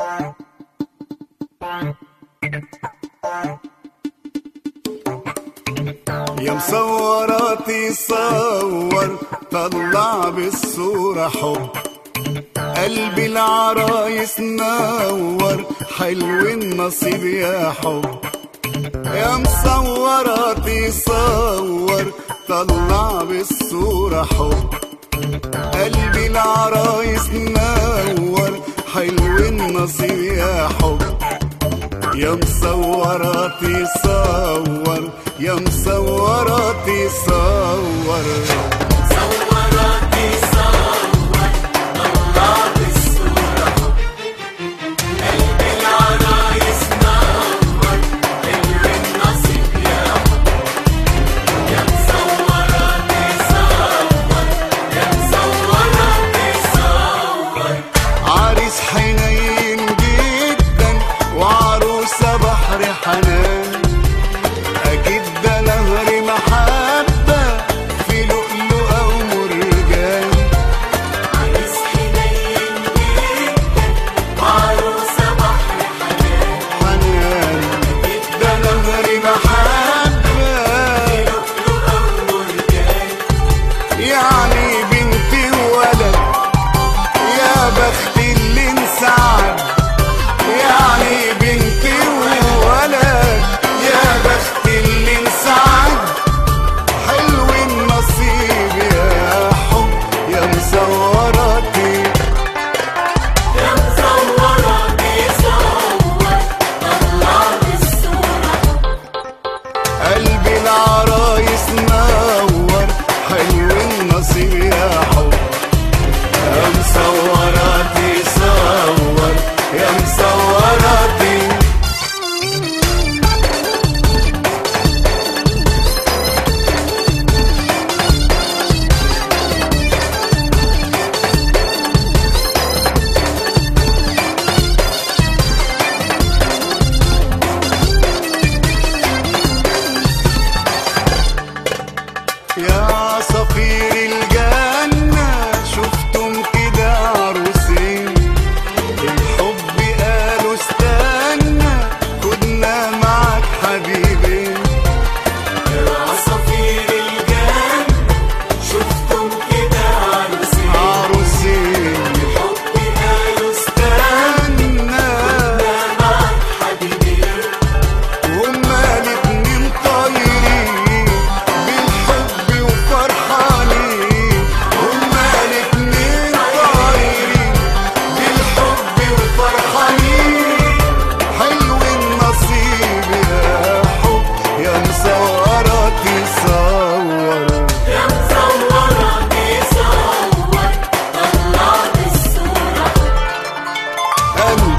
يا مصوراتي صور طلع بالصورة حب قلبي العرايس نور حلو النصيب يا حب يا مصوراتي صور طلع بالصورة حب قلبي العرايس نور حلو النصيب يا حب يا مصوراتي صور يا مصوراتي صور صوراتي صور طلع بالصورة قلبي العرايس نور حلو النصيب يا حب يا مصوراتي صور يا مصوراتي صور عريس حنين جدا وعروسة بحر حنان أكيد ده نهر محبة في لؤلؤة ومرجان عريس حنين جدا وعروسة بحر حنان حنان ده نهر محبة لؤلؤة ومرجان يعني بنتي وولد يا بخت اللي انسعد يعني بنتي وولد يا بخت اللي انسعد حلو النصيب يا حب يا مزوراتي يا مصوراتي صور طلع بالصورة قلبي العرايس نور حلو النصيب يا حب يا مصوراتي صور يا مصوراتي يا عصافير الجنة شفتم كده عروسين الحب قالوا استنى خدنا معك حبيبي عصافير الجنة شفتم كده عروسين عروسين حب قالوا استنى استنى معك حبيبي هما الاتنين طايرين بالحب وفرحانين هما الاتنين طايرين بالحب وفرحانين حلو النصيب يا حب يا مصوراتي صور يا مصوراتي صور طلع بالصورة قلبي